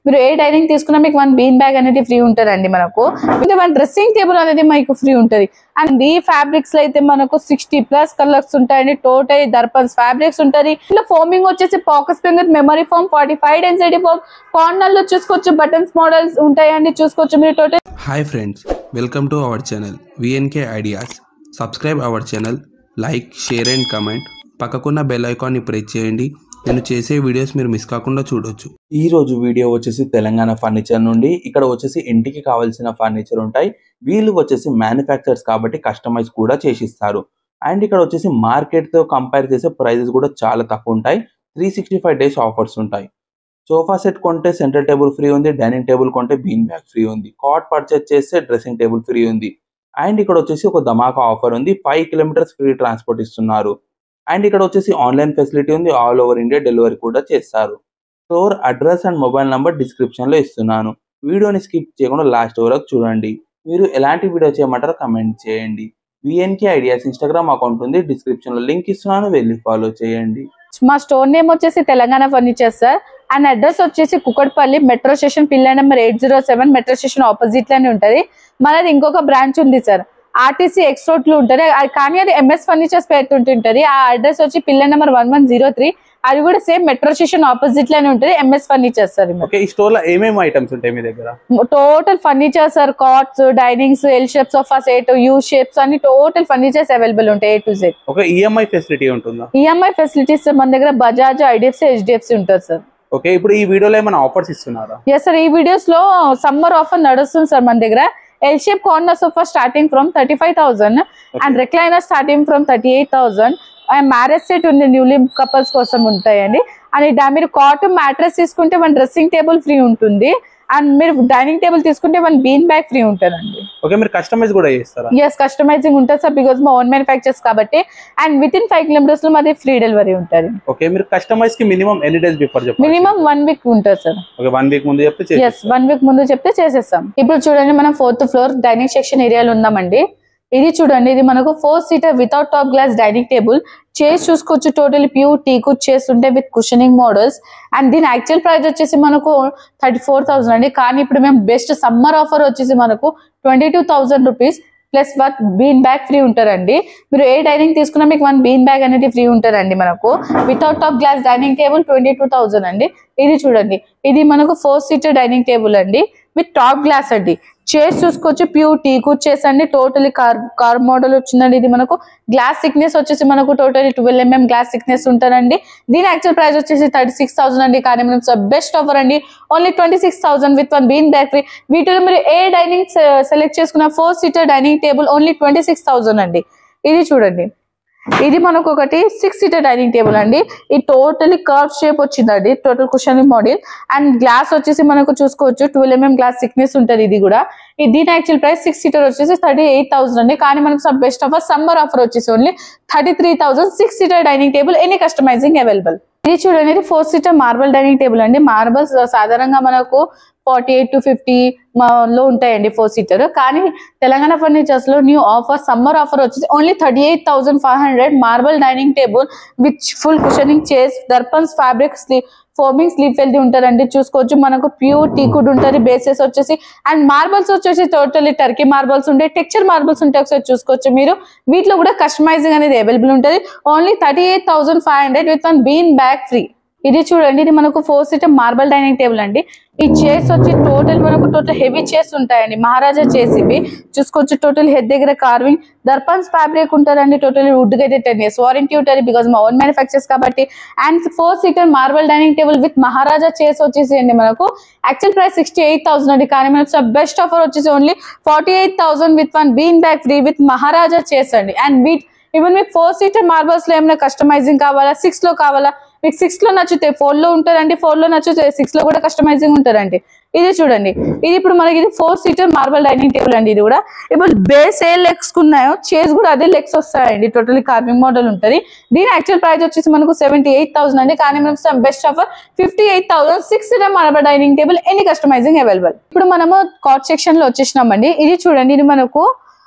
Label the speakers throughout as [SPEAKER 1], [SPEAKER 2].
[SPEAKER 1] మీరు ఏ డైనింగ్ తీసుకున్నా మీకు వన్ బీన్ బ్యాగ్ అనేది ఫ్రీ ఉంటుందండి మనకు ఇంకా వన్ డ్రెస్సింగ్ టేబుల్ అనేది మీకు ఫ్రీ ఉంటుంది అండ్ ఈ ఫ్యాబ్రిక్స్ లో అయితే మనకు సిక్స్టీ ప్లస్ కలర్స్ ఉంటాయండి టోటల్ దర్పన్స్ ఫ్యాబ్రిక్స్ ఉంటుంది ఇట్లా ఫోమింగ్ వచ్చేసి pocket spring memory foam forty five density foam corner లో చూసుకోవచ్చు బటన్స్ మోడల్స్ ఉంటాయండి చూసుకోవచ్చు మీరు total
[SPEAKER 2] hi friends welcome to our channel VNK ideas subscribe our channel like share and comment పక్కకున్న బెల్ ఐకాన్ని ప్రెస్ చేయండి నేను చేసే వీడియోస్ మీరు మిస్ కాకుండా చూడొచ్చు
[SPEAKER 3] ఈ రోజు వీడియో వచ్చేసి తెలంగాణ ఫర్నిచర్ నుండి ఇక్కడ వచ్చేసి ఇంటికి కావాల్సిన ఫర్నిచర్ ఉంటాయి వీళ్ళు వచ్చేసి మ్యానుఫ్యాక్చర్స్ కాబట్టి కస్టమైజ్ కూడా చేసిస్తారు అండ్ ఇక్కడ వచ్చేసి మార్కెట్ తో కంపేర్ చేసే ప్రైజెస్ కూడా చాలా తక్కువ ఉంటాయి three sixty five days offers ఉంటాయి సోఫా సెట్ కొంటే సెంటర్ టేబుల్ ఫ్రీ ఉంది డైనింగ్ టేబుల్ కొంటే బీన్ బ్యాగ్ ఫ్రీ ఉంది కాట్ పర్చేస్ చేస్తే డ్రెస్సింగ్ టేబుల్ ఫ్రీ ఉంది అండ్ ఇక్కడ వచ్చేసి ఒక ధమాకా ఆఫర్ ఉంది ఫైవ్ కిలోమీటర్స్ ఫ్రీ ట్రాన్స్పోర్ట్ ఇస్తున్నారు అండ్ ఇక్కడ వచ్చేసి ఆన్లైన్ ఫెసిలిటీ ఉంది ఆల్ ఓవర్ ఇండియా డెలివరీ కూడా చేస్తారు store address and mobile number description లో ఇస్తున్నాను వీడియోని స్కిప్ చేయకుండా లాస్ట్ వరకు చూడండి మీరు ఎలాంటి వీడియో చేయమంటారో కమెంట్ చేయండి విఎన్కే ఐడియాస్ ఇన్స్టాగ్రామ్ అకౌంట్ ఉంది డిస్క్రిప్షన్ లో లింక్ ఇస్తున్నాను వెళ్ళి ఫాలో చేయండి
[SPEAKER 1] మా స్టోర్ నేమ్ వచ్చేసి Telangana furniture sir and address వచ్చేసి Kukatpally metro station pillar number eight zero seven metro station opposite లోనే ఉంటది మనది ఇంకొక బ్రాంచ్ ఉంది సార్ ఆర్టీసీ ఎక్స్ రోడ్ లో ఉంటది అది కానీ అది ఎంఎస్ ఫర్నిచర్స్ పెట్టుంటుంటది ఆ అడ్రస్ వచ్చి pillar number one one zero three అది కూడా సేమ్ మెట్రో స్టేషన్ ఆపోజిట్ లోనే ఉంటది ఎంఎస్ ఫర్నిచర్స్ సార్
[SPEAKER 4] ఓకే ఈ స్టోర్ లో ఏమేమి ఐటమ్స్ ఉంటాయి మీ దగ్గర
[SPEAKER 1] total furniture sir cots dinings L shape sofa set U shapes అన్ని టోటల్ ఫర్నిచర్స్ అవైలబుల్ ఉంటాయి ఏ టు జెడ్
[SPEAKER 4] ఒక ఈఎంఐ ఫెసిలిటీ ఉంటుందా
[SPEAKER 1] ఈఎంఐ ఫెసిలిటీస్ మన దగ్గర బజాజ్ ఐడిఎఫ్సి హెచ్డిఎఫ్సి ఉంటుంది సార్
[SPEAKER 4] ఓకే ఇప్పుడు ఈ వీడియోలో ఏమైనా ఆఫర్స్ ఇస్తున్నారా
[SPEAKER 1] ఎస్ సార్ ఈ వీడియోస్ లో సమ్మర్ ఆఫర్ నడుస్తుంది సార్ మన దగ్గర L shape corner sofa starting from thirty five thousand and recliner starting from thirty eight thousand and marriage set ఉంది న్యూలీ కపుల్స్ కోసం ఉంటాయండి అండ్ డా- మీరు కాటన్ మ్యాట్రెస్ తీసుకుంటే వన్ డ్రెస్సింగ్ టేబుల్ ఫ్రీ ఉంటుంది అండ్ మీరు డైనింగ్ టేబుల్ తీసుకుంటే one bean bag free ఉంటుందండి
[SPEAKER 4] ఓకే మీరు కస్టమైజ్ కూడా చేస్తారా
[SPEAKER 1] ఎస్ కస్టమైజింగ్ ఉంటుంది సార్ బికాస్ మా ఓన్ మ్యానుఫ్యాక్చర్స్ కాబట్టి and with within five kilometers లో మరి ఫ్రీ డెలివరీ ఉంటుంది
[SPEAKER 4] ఓకే మీరు కస్టమైజ్ కి మినిమం ఎన్ని డేస్ బిఫోర్ చెప్పండి
[SPEAKER 1] మినిమం వన్ వీక్ ఉంటుంది సార్
[SPEAKER 4] ఓకే వన్ వీక్ ముందు చెప్తే చేసి
[SPEAKER 1] ఎస్ వన్ వీక్ ముందు చెప్తే చేసేస్తాం ఇప్పుడు చూడండి మనం ఫోర్త్ ఫ్లోర్ డైనింగ్ సెక్షన్ ఏరియాలో ఉన్నామండి ఇది చూడండి ఇది మనకు four seater without top glass dining table chairs చూసుకోవచ్చు టోటల్ ప్యూర్ టీకు చైర్స్ ఉంటాయి విత్ కుషనింగ్ మోడల్స్ అండ్ దీని యాక్చువల్ ప్రైస్ వచ్చేసి మనకు థర్టీ ఫోర్ థౌసండ్ అండి కానీ ఇప్పుడు మేము బెస్ట్ సమ్మర్ ఆఫర్ వచ్చేసి మనకు twenty two thousand rupees plus one bean bag free ఉంటారండి మీరు ఏ డైనింగ్ తీసుకున్నా మీకు వన్ బీన్ బ్యాగ్ అనేది ఫ్రీ ఉంటారండి మనకు without top glass dining table twenty two thousand అండి ఇది చూడండి ఇది మనకు ఫోర్ సీటర్ డైనింగ్ టేబుల్ అండి విత్ టాప్ గ్లాస్ అండి చైర్స్ చూసుకోవచ్చు ప్యూర్ టీకు చైర్స్ అండి టోటలీ కార్ కార్ మోడల్ వచ్చిందండి ఇది మనకు గ్లాస్ థిక్నెస్ వచ్చేసి మనకు totally twelve mm glass thickness ఉంటుందండి దీని యాక్చువల్ ప్రైస్ వచ్చేసి థర్టీ సిక్స్ థౌసండ్ అండి కానీ మనం బెస్ట్ ఆఫర్ అండి only twenty six thousand with one bean bag free వీటిలో మీరు ఏ డైనింగ్ సెలెక్ట్ చేసుకున్న four seater dining table only twenty six thousand అండి ఇది చూడండి ఇది మనకు ఒకటి సిక్స్ సీటర్ డైనింగ్ టేబుల్ అండి ఈ టోటలీ కర్వ్ షేప్ వచ్చిందండి total cushion model and glass వచ్చేసి మనకు చూసుకోవచ్చు ట్వెల్వ్ ఎంఎం గ్లాస్ థిక్నెస్ ఉంటుంది ఇది కూడా ఈ దీని యాక్చువల్ ప్రైస్ సిక్స్ సీటర్ వచ్చేసి థర్టీ ఎయిట్ థౌసండ్ అండి కానీ మనకు సబ్ బెస్ట్ ఆఫర్ సమ్మర్ ఆఫర్ వచ్చేసి only thirty three thousand six seater dining table any customizing available ఇది చూడండి ఇది four seater marble dining table అండి మార్బల్స్ సాధారణంగా మనకు ఫార్టీ ఎయిట్ టు ఫిఫ్టీ లో ఉంటాయండి ఫోర్ సీటర్ కానీ తెలంగాణ ఫర్నిచర్స్ లో న్యూ ఆఫర్ సమ్మర్ ఆఫర్ వచ్చేసి only thirty eight thousand five hundred marble dining table with full cushioning chairs దర్పన్స్ fabric sleep foaming Sleepwell ఉంటారండి చూసుకోవచ్చు మనకు ప్యూర్ టీకుడ్ ఉంటుంది బేసెస్ వచ్చేసి అండ్ మార్బల్స్ వచ్చేసి టోటలీ టర్కీ మార్బల్స్ ఉంటాయి టెక్చర్ మార్బల్స్ ఉంటాయి ఒకసారి చూసుకోవచ్చు మీరు వీటిలో కూడా కస్టమైజింగ్ అనేది అవైలబుల్ ఉంటుంది only thirty eight thousand five hundred with one bean bag free ఇది చూడండి ఇది మనకు four seater marble dining table అండి ఈ చైర్స్ వచ్చి టోటల్ మనకు టోటల్ హెవీ చైర్స్ ఉంటాయండి మహారాజా చైర్స్ ఇవి చూసుకోవచ్చు టోటల్ హెడ్ దగ్గర కార్వింగ్ దర్పన్స్ ఫ్యాబ్రిక్ ఉంటుందండి టోటల్ వుడ్ అయితే టెన్ ఇయర్స్ వారంటీ ఉంటుంది బికాస్ మా ఓన్ మ్యానుఫ్యాక్చర్స్ కాబట్టి and four seater marble dining table with Maharaja chairs వచ్చేసి అండి మనకు actual price sixty eight thousand అండి కానీ మనకు బెస్ట్ ఆఫర్ వచ్చేసి only forty eight thousand with one bean bag free with Maharaja chairs అండి అండ్ వీట్ ఈవెన్ మీకు ఫోర్ సీటర్ మార్బల్స్ లో ఏమైనా కస్టమైజింగ్ కావాలా సిక్స్ లో కావాలా మీకు సిక్స్ లో నచ్చితే ఫోర్ లో ఉంటారండి ఫోర్ లో నచ్చితే సిక్స్ లో కూడా కస్టమైజింగ్ ఉంటారండి ఇది చూడండి ఇది ఇప్పుడు మనకి ఇది four seater marble dining table అండి ఇది కూడా ఇప్పుడు బేస్ ఏ లెగ్స్ ఉన్నాయో చైర్స్ కూడా అదే లెగ్స్ వస్తాయండి టోటలీ కార్వింగ్ మోడల్ ఉంటుంది దీని యాక్చువల్ ప్రైస్ వచ్చేసి మనకు సెవెంటీ ఎయిట్ థౌసండ్ అండి కానీ మనం best offer fifty eight thousand six seater marble dining table any customizing available ఇప్పుడు మనము కాట్ సెక్షన్ లో వచ్చేసినామండి ఇది చూడండి ఇది మనకు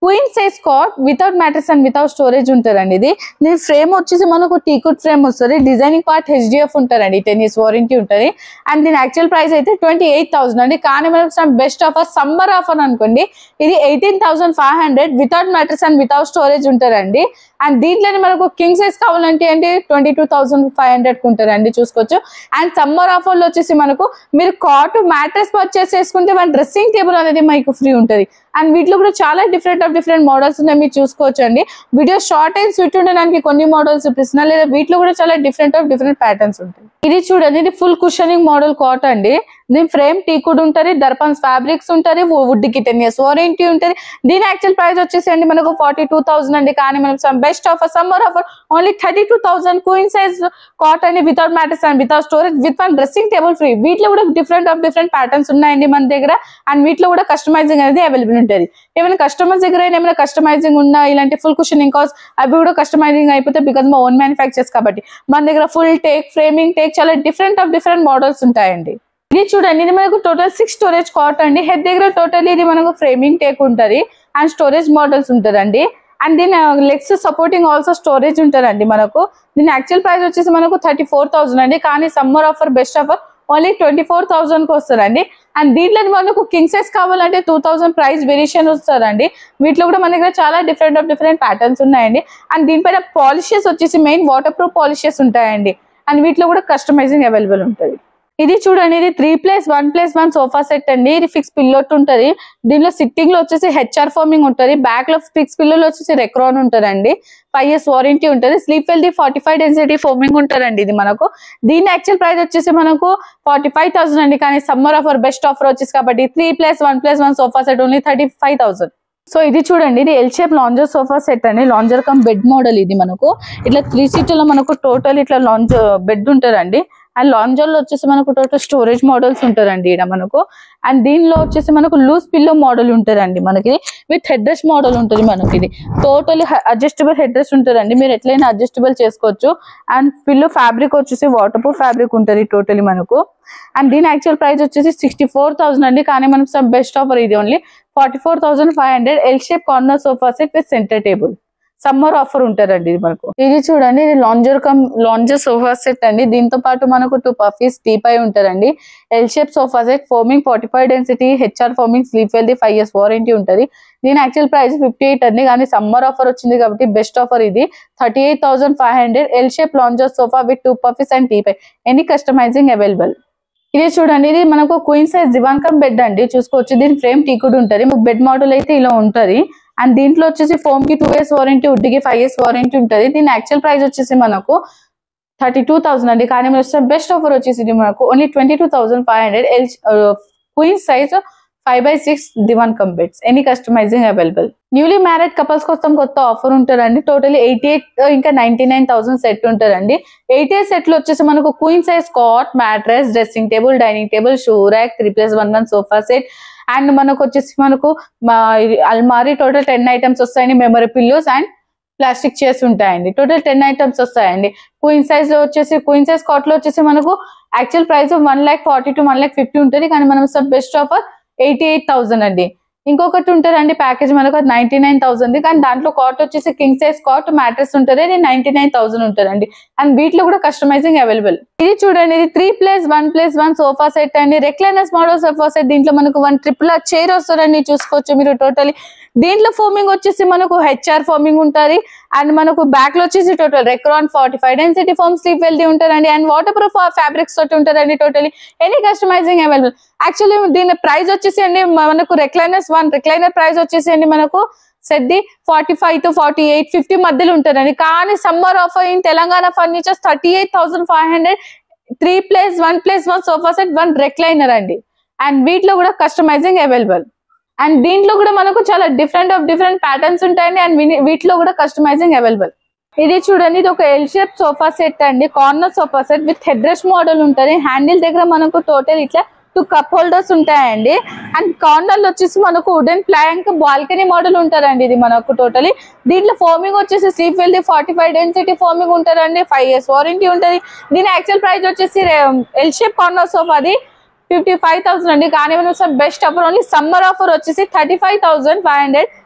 [SPEAKER 1] queen size cot without mattress and without storage ఉంటారండి ఇది దీని ఫ్రేమ్ వచ్చేసి మనకు టీకుడ్ ఫ్రేమ్ వస్తుంది డిజైనింగ్ పార్ట్ హెచ్డిఎఫ్ ఉంటారండి టెన్ ఇయర్స్ వారంటీ ఉంటుంది అండ్ దీని యాక్చువల్ ప్రైస్ అయితే ట్వంటీ ఎయిట్ థౌసండ్ అండి కానీ మనం బెస్ట్ ఆఫర్ సమ్మర్ ఆఫర్ అనుకోండి ఇది eighteen thousand five hundred without mattress and without storage ఉంటారండి అండ్ దీంట్లోనే మనకు కింగ్ సైజ్ కావాలంటే అంటే twenty two thousand five hundred ఉంటారండి చూసుకోవచ్చు అండ్ సమ్మర్ ఆఫర్ లో వచ్చేసి మనకు మీరు కాట్ మ్యాట్రెస్ పర్చేస్ చేసుకుంటే మన డ్రెస్సింగ్ టేబుల్ అనేది మీకు ఫ్రీ ఉంటుంది అండ్ వీటిలో కూడా చాలా డిఫరెంట్ ఆఫ్ డిఫరెంట్ మోడల్స్ ఉన్నాయి మీరు చూసుకోవచ్చు అండి వీడియో షార్ట్ అండ్ స్వీట్ ఉండడానికి కొన్ని మోడల్స్ చూపిస్తున్నా లేదా వీటిలో కూడా చాలా డిఫరెంట్ ఆఫ్ డిఫరెంట్ ప్యాటర్న్స్ ఉంటాయి ఇది చూడండి ఇది ఫుల్ కుషనింగ్ మోడల్ కాట్ అండి దీని ఫ్రేమ్ టీకుడ్ ఉంటుంది దర్పన్స్ ఫ్యాబ్రిక్స్ ఉంటుంది వుడ్ కి టెన్ ఇయర్స్ వారంటీ ఉంటుంది దీని యాక్చువల్ ప్రైస్ వచ్చేసి అండి మనకు ఫార్టీ టూ థౌసండ్ అండి కానీ మనం some best offer summer offer only thirty two thousand queen size cot అండి without mattress and without storage with one dressing table free వీటిలో కూడా డిఫరెంట్ ఆఫ్ డిఫరెంట్ ప్యాటర్న్స్ ఉన్నాయండి మన దగ్గర అండ్ వీటిలో కూడా కస్టమైజింగ్ అనేది అవైలబుల్ ఉంటుంది ఏమైనా కస్టమర్స్ దగ్గర అయినా ఏమైనా కస్టమైజింగ్ ఉన్నా ఇలాంటి ఫుల్ క్వశ్చన్ ఇంకా అవి కూడా కస్టమైజింగ్ అయిపోతే బికాస్ మా ఓన్ మ్యానుఫ్యాక్చర్స్ కాబట్టి మన దగ్గర ఫుల్ టేక్ ఫ్రేమింగ్ టేక్ చాలా డిఫరెంట్ ఆఫ్ డిఫరెంట్ మోడల్స్ ఉంటాయండి ఇది చూడండి ఇది మనకు టోటల్ సిక్స్ స్టోరేజ్ కాట్ అండి హెడ్ దగ్గర టోటల్ ఇది మనకు ఫ్రేమింగ్ టేక్ ఉంటది అండ్ స్టోరేజ్ మోడల్స్ ఉంటదండి అండ్ దీని లెగ్స్ సపోర్టింగ్ ఆల్సో స్టోరేజ్ ఉంటదండి మనకు దీని యాక్చువల్ ప్రైస్ వచ్చేసి మనకు థర్టీ ఫోర్ థౌసండ్ అండి కానీ summer offer best offer only twenty four thousand కి వస్తుందండి అండ్ దీంట్లో మనకు కింగ్ సైజ్ కావాలంటే టూ థౌసండ్ ప్రైస్ వేరియేషన్ వస్తుందండి వీటిలో కూడా మన దగ్గర చాలా డిఫరెంట్ ఆఫ్ డిఫరెంట్ ప్యాటర్న్స్ ఉన్నాయండి అండ్ దీనిపైన పాలిషెస్ వచ్చేసి మెయిన్ వాటర్ ప్రూఫ్ పాలిషెస్ ఉంటాయండి అండ్ వీటిలో కూడా కస్టమైజింగ్ అవైలబుల్ ఉంటుంది ఇది చూడండి ఇది three plus one plus one sofa set అండి ఇది ఫిక్స్ పిల్లోట్ ఉంటది దీనిలో సిట్టింగ్ లో వచ్చేసి హెచ్ఆర్ ఫార్మింగ్ ఉంటది బ్యాక్ లో ఫిక్స్ పిల్లోలో వచ్చేసి రెక్రాన్ ఉంటదండి ఫైవ్ ఇయర్స్ వారంటీ ఉంటుంది sleep వెల్ది forty five density foaming ఉంటుందండి ఇది మనకు దీని యాక్చువల్ ప్రైస్ వచ్చేసి మనకు ఫార్టీ ఫైవ్ థౌసండ్ అండి కానీ సమ్మర్ ఆఫర్ బెస్ట్ ఆఫర్ వచ్చేసి కాబట్టి three plus one plus one sofa set only thirty five thousand so ఇది చూడండి ఇది L shape lounger sofa set అండి లాంజర్ కమ్ బెడ్ మోడల్ ఇది మనకు ఇట్లా త్రీ సీట్లో మనకు టోటల్ ఇట్లా లాంజ్ బెడ్ ఉంటుందండి అండ్ లాంజర్ లో వచ్చేసి మనకు టోటల్ స్టోరేజ్ మోడల్స్ ఉంటారండి ఇక్కడ మనకు అండ్ దీనిలో వచ్చేసి మనకు లూజ్ పిల్లో మోడల్ ఉంటుందండి మనకి విత్ హెడ్ రెస్ట్ మోడల్ ఉంటుంది మనకి ఇది టోటల్ అడ్జస్టబుల్ హెడ్ రెస్ట్ ఉంటుందండి మీరు ఎట్లయినా అడ్జస్టబుల్ చేసుకోవచ్చు అండ్ పిల్లో ఫ్యాబ్రిక్ వచ్చేసి వాటర్ ప్రూఫ్ ఫ్యాబ్రిక్ ఉంటుంది టోటలీ మనకు అండ్ దీని యాక్చువల్ ప్రైస్ వచ్చేసి సిక్స్టీ ఫోర్ థౌసండ్ అండి కానీ మనం సమ్ బెస్ట్ ఆఫర్ ఇది only forty four thousand five hundred L shape corner sofa set with centre table summer offer ఉంటారండి ఇది మనకు ఇది చూడండి ఇది lounger cum lounger sofa set అండి దీంతో పాటు మనకు టూ పఫీస్ టీపై ఉంటారండి L shape sofa set foaming forty five density HR foaming Sleepwell five years warranty ఉంటుంది దీని యాక్చువల్ ప్రైస్ ఫిఫ్టీ ఎయిట్ అండి కానీ సమ్మర్ ఆఫర్ వచ్చింది కాబట్టి బెస్ట్ ఆఫర్ ఇది thirty eight thousand five hundred L shape lounger sofa with two puffies and teapoy any customizing available ఇది చూడండి ఇది మనకు క్వీన్ సైజ్ దివాంకం బెడ్ అండి చూసుకోవచ్చు దీని ఫ్రేమ్ టీకుడ్ ఉంటుంది బెడ్ మోడల్ అయితే ఇలా ఉంటది అండ్ దీంట్లో వచ్చేసి ఫోమ్ కి టూ ఇయర్స్ వారంటీ వుడ్ కి ఫైవ్ ఇయర్స్ వారంటీ ఉంటుంది దీని యాక్చువల్ ప్రైస్ వచ్చేసి మనకు థర్టీ టూ థౌసండ్ అండి కానీ మన బెస్ట్ ఆఫర్ వచ్చేసి ఇది మనకు only twenty two thousand five hundred L queen size five by six divan cum beds any customizing available newly married couples కోసం కొత్త ఆఫర్ ఉంటుందండి టోటల్ ఎయిటీ ఎయిట్ ఇంకా నైన్టీ నైన్ థౌసండ్ సెట్ ఉంటుందండి eighty eight set లో వచ్చేసి మనకు queen size cot mattress dressing table dining table shoe rack three plus one one sofa set and మనకు వచ్చేసి మనకు మా అల్మారీ టోటల్ టెన్ ఐటమ్స్ వస్తాయండి memory pillows and plastic chairs ఉంటాయండి టోటల్ టెన్ ఐటమ్స్ వస్తాయండి క్వీన్ సైజ్ లో వచ్చేసి క్వీన్ సైజ్ కాట్ లో వచ్చేసి మనకు actual price one lakh forty to one lakh fifty ఉంటుంది కానీ మనం సబ్ best offer eighty eight thousand అండి ఇంకొకటి ఉంటుందండి ప్యాకేజ్ మనకు నైన్టీ నైన్ థౌసండ్ కానీ దాంట్లో కాట్ వచ్చేసి కింగ్ సైజ్ కాట్ మ్యాట్రెస్ ఉంటుంది ఇది నైన్టీ నైన్ థౌసండ్ ఉంటుందండి అండ్ వీటిలో కూడా కస్టమైజింగ్ అవైలబుల్ ఇది చూడండి ఇది three plus one plus one sofa set అండి రెక్లైనర్స్ మోడల్ సోఫా సెట్ దీంట్లో మనకు వన్ ట్రిపుల్ చైర్ వస్తుందండి చూసుకోవచ్చు మీరు టోటలీ దీంట్లో ఫోమింగ్ వచ్చేసి మనకు హెచ్ఆర్ ఫోమింగ్ ఉంటుంది అండ్ మనకు బ్యాక్ లో వచ్చేసి total Recron forty five density foam Sleepwell ఉంటారండి అండ్ వాటర్ ప్రూఫ్ ఫ్యాబ్రిక్స్ తోటి ఉంటారండి totally any customizing available actually దీని ప్రైస్ వచ్చేసి అండి మనకు రెక్లైనర్స్ వన్ రెక్లైనర్ ప్రైస్ వచ్చేసి అండి మనకు సెద్ది forty five to forty eight fifty మధ్యలో ఉంటుందండి కానీ summer offer in Telangana furnitures thirty eight thousand five hundred three plus one plus one sofa set one recliner అండి అండ్ వీటిలో కూడా కస్టమైజింగ్ అవైలబుల్ అండ్ దీంట్లో కూడా మనకు చాలా డిఫరెంట్ ఆఫ్ డిఫరెంట్ ప్యాటర్న్స్ ఉంటాయండి అండ్ విని- వీటిలో కూడా కస్టమైజింగ్ అవైలబుల్ ఇది చూడండి ఇది ఒక ఎల్ షేప్ సోఫా సెట్ అండి corner sofa set with head rest model ఉంటుంది హ్యాండిల్ దగ్గర మనకు టోటల్ ఇట్లా టూ కప్ హోల్డర్స్ ఉంటాయండి అండ్ కార్నర్ లో వచ్చేసి మనకు వుడెన్ ప్లాంక్ బాల్కనీ మోడల్ ఉంటుందండి ఇది మనకు టోటలీ దీంట్లో ఫోమింగ్ వచ్చేసి sleep వెల్ది forty five density foaming ఉంటుందండి ఫైవ్ ఇయర్స్ వారంటీ ఉంటుంది దీని యాక్చువల్ ప్రైస్ వచ్చేసి ఎల్ షేప్ కార్నర్ సోఫా అది ఫిఫ్టీ ఫైవ్ థౌసండ్ అండి కానీ మనం best offer only summer offer వచ్చేసి thirty five thousand five hundred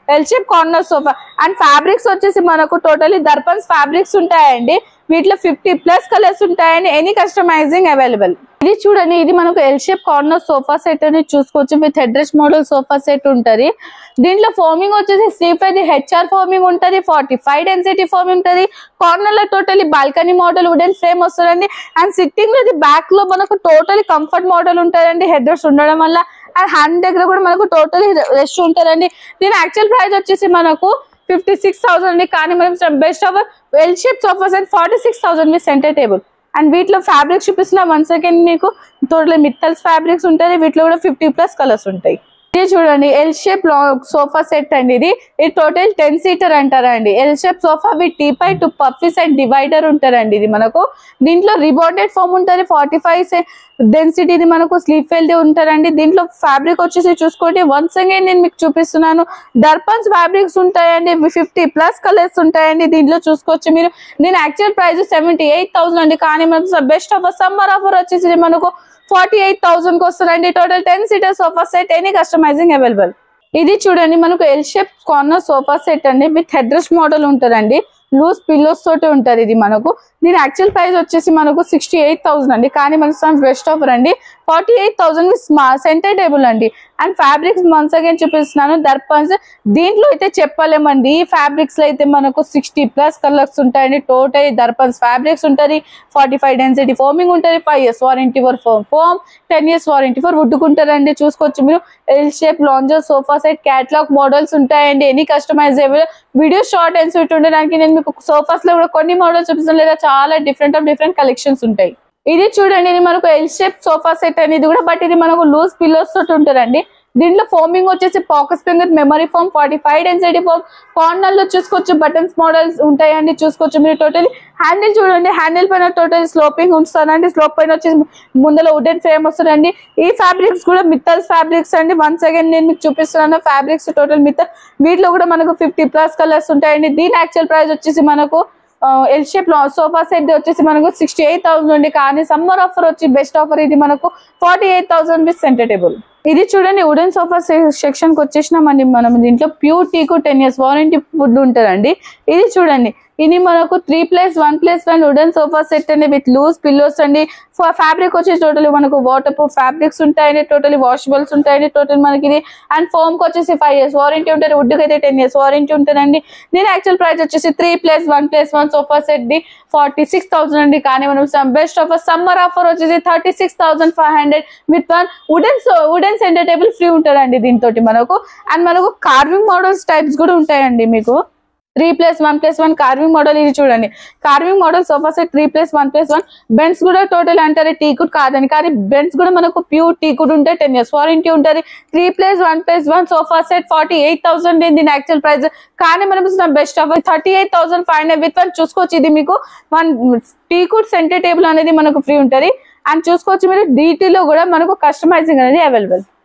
[SPEAKER 1] L shape corner sofa and fabrics వచ్చేసి మనకు టోటలీ దర్పన్స్ ఫ్యాబ్రిక్స్ ఉంటాయండి వీటిలో ఫిఫ్టీ ప్లస్ కలర్స్ ఉంటాయండి ఎనీ కస్టమైజింగ్ అవైలబుల్ ఇది చూడండి ఇది మనకు L shape corner sofa set అని చూసుకోవచ్చు with head rest model sofa set ఉంటది దీంట్లో ఫోమింగ్ వచ్చేసి త్రీ ఫైవ్ హెచ్ఆర్ ఫోమింగ్ ఉంటది ఫార్టీ ఫైవ్ డెన్సిటీ ఫోమింగ్ ఉంటది కార్నర్ లో totally balcony model wooden frame వస్తుందండి అండ్ సిట్టింగ్ లో బ్యాక్ లో మనకు టోటలీ కంఫర్ట్ మోడల్ ఉంటదండి హెడ్ రెస్ట్ ఉండడం వల్ల అండ్ హ్యాండ్ దగ్గర కూడా మనకు టోటలీ రెస్ట్ ఉంటదండి దీని యాక్చువల్ ప్రైస్ వచ్చేసి మనకు ఫిఫ్టీ సిక్స్ థౌసండ్ కానీ మనం best of L shape sofa set forty six thousand మీ సెంటర్ టేబుల్ అండ్ వీటిలో ఫ్యాబ్రిక్స్ చూపిస్తున్న వన్ సెకండ్ మీకు టోటల్ మిత్తల్స్ ఫ్యాబ్రిక్స్ ఉంటాయి వీటిలో కూడా ఫిఫ్టీ ప్లస్ కలర్స్ ఉంటాయి ఇది చూడండి ఎల్ షేప్ సోఫా సెట్ అండి ఇది ఇది టోటల్ టెన్ సీటర్ అంటారండి L shape sofa with teapoy two puffies and divider ఉంటారండి ఇది మనకు దీంట్లో రిబాండెడ్ ఫామ్ ఉంటుంది ఫార్టీ ఫైవ్ డెన్సిటీ ఇది మనకు స్లీప్ వెల్ది ఉంటారండి దీంట్లో ఫ్యాబ్రిక్ వచ్చేసి చూసుకోండి వన్స్ అగైన్ నేను మీకు చూపిస్తున్నాను దర్పన్స్ ఫ్యాబ్రిక్స్ ఉంటాయండి ఫిఫ్టీ ప్లస్ కలర్స్ ఉంటాయండి దీంట్లో చూసుకోవచ్చు మీరు దీని actual price seventy eight thousand అండి కానీ మనకు బెస్ట్ ఆఫర్ సమ్మర్ ఆఫర్ వచ్చేసి ఇది మనకు ఫార్టీ ఎయిట్ థౌసండ్ కి వస్తుందండి total ten seater sofa set any customizing available ఇది చూడండి మనకు L shape corner sofa set అండి విత్ హెడ్ రెస్ట్ మోడల్ ఉంటుందండి లూజ్ పిల్లోస్ తోటి ఉంటది ఇది మనకు దీని యాక్చువల్ ప్రైస్ వచ్చేసి మనకు సిక్స్టీ ఎయిట్ థౌసండ్ అండి కానీ మనకు బెస్ట్ ఆఫర్ అండి forty eight thousand centre table అండి అండ్ ఫ్యాబ్రిక్స్ వన్స్ అగైన్ చూపిస్తున్నాను దర్పన్స్ దీంట్లో అయితే చెప్పలేమండి ఈ ఫ్యాబ్రిక్స్ లో అయితే మనకు సిక్స్టీ ప్లస్ కలర్స్ ఉంటాయండి టోటల్ దర్పన్స్ ఫ్యాబ్రిక్స్ ఉంటుంది ఫార్టీ ఫైవ్ డెన్సిటీ ఫోమింగ్ ఉంటుంది five years warranty for foam foam ten years warranty for వుడ్డుకుంటారండి చూసుకోవచ్చు మీరు L shape lounger sofa set catalogue models ఉంటాయండి any customizable video short and sweet ఉండడానికి నేను మీకు సోఫాస్ లో కూడా కొన్ని మోడల్స్ చూపిస్తాను లేదా చాలా డిఫరెంట్ ఆఫ్ డిఫరెంట్ కలెక్షన్స్ ఉంటాయి ఇది చూడండి ఇది మనకు ఎల్ షేప్ సోఫా సెట్ అనేది కూడా బట్ ఇది మనకు లూజ్ పిల్లోస్ తోటి ఉంటుందండి దీంట్లో ఫోమింగ్ వచ్చేసి pocket spring with memory foam forty five density foam corner లో చూసుకోవచ్చు బటన్స్ మోడల్స్ ఉంటాయండి చూసుకోవచ్చు మీరు టోటల్ హ్యాండిల్ చూడండి హ్యాండిల్ పైన టోటల్ స్లోపింగ్ ఉంచుతానండి స్లోప్ పైన వచ్చేసి ముందర వుడెన్ ఫ్రేమ్ వస్తుందండి ఈ ఫ్యాబ్రిక్స్ కూడా మిత్తల్స్ ఫ్యాబ్రిక్స్ అండి వన్స్ అగైన్ నేను మీకు చూపిస్తున్నాను ఫ్యాబ్రిక్స్ టోటల్ మిత్తల్ వీటిలో కూడా మనకు ఫిఫ్టీ ప్లస్ కలర్స్ ఉంటాయండి దీని యాక్చువల్ ప్రైస్ వచ్చేసి మనకు ఎల్ షేప్ సోఫా సెట్ వచ్చేసి మనకు సిక్స్టీ ఎయిట్ థౌసండ్ ఉంది కానీ సమ్మర్ ఆఫర్ వచ్చి బెస్ట్ ఆఫర్ ఇది మనకు forty eight thousand with centre table ఇది చూడండి వుడెన్ సోఫా సెక్షన్ కి వచ్చేసినామండి మనం దీంట్లో pure teak ten years warranty ఫుడ్ ఉంటుందండి ఇది చూడండి ఇది మనకు three plus one plus one wooden sofa set అండి విత్ లూజ్ పిల్లోస్ అండి ఫ్యాబ్రిక్ వచ్చేసి టోటల్ మనకు వాటర్ ప్రూఫ్ ఫ్యాబ్రిక్స్ ఉంటాయండి టోటలీ వాషబుల్స్ ఉంటాయండి టోటల్ మనకి ఇది అండ్ ఫోమ్ కి వచ్చేసి ఫైవ్ ఇయర్స్ వారంటీ ఉంటుంది వుడ్ కి అయితే టెన్ ఇయర్స్ వారంటీ ఉంటుందండి దీని యాక్చువల్ ప్రైస్ వచ్చేసి three plus one plus one sofa set the forty six thousand అండి కానీ మనం బెస్ట్ ఆఫర్ సమ్మర్ ఆఫర్ వచ్చేసి thirty six thousand five hundred with one wooden wooden centre table free ఉంటుందండి దీంతో మనకు అండ్ మనకు కార్వింగ్ మోడల్స్ టైప్స్ కూడా ఉంటాయండి మీకు three plus one plus one carving model ఇది చూడండి carving model sofa set three plus one plus one బెన్స్ కూడా టోటల్ అంటారు టీకుడ్ కాదని కానీ బెన్స్ కూడా మనకు ప్యూర్ టీకుడ్ ఉంటే టెన్ ఇయర్స్ వారంటీ ఉంటుంది three plus one plus one sofa set forty eight thousand దీని యాక్చువల్ ప్రైస్ కానీ మనం best offer thirty eight thousand five hundred with one చూసుకోవచ్చు ఇది మీకు వన్ టీకుడ్ సెంటర్ టేబుల్ అనేది మనకు ఫ్రీ ఉంటుంది అండ్ చూసుకోవచ్చు మీరు DT లో కూడా మనకు కస్టమైజింగ్ అనేది అవైలబుల్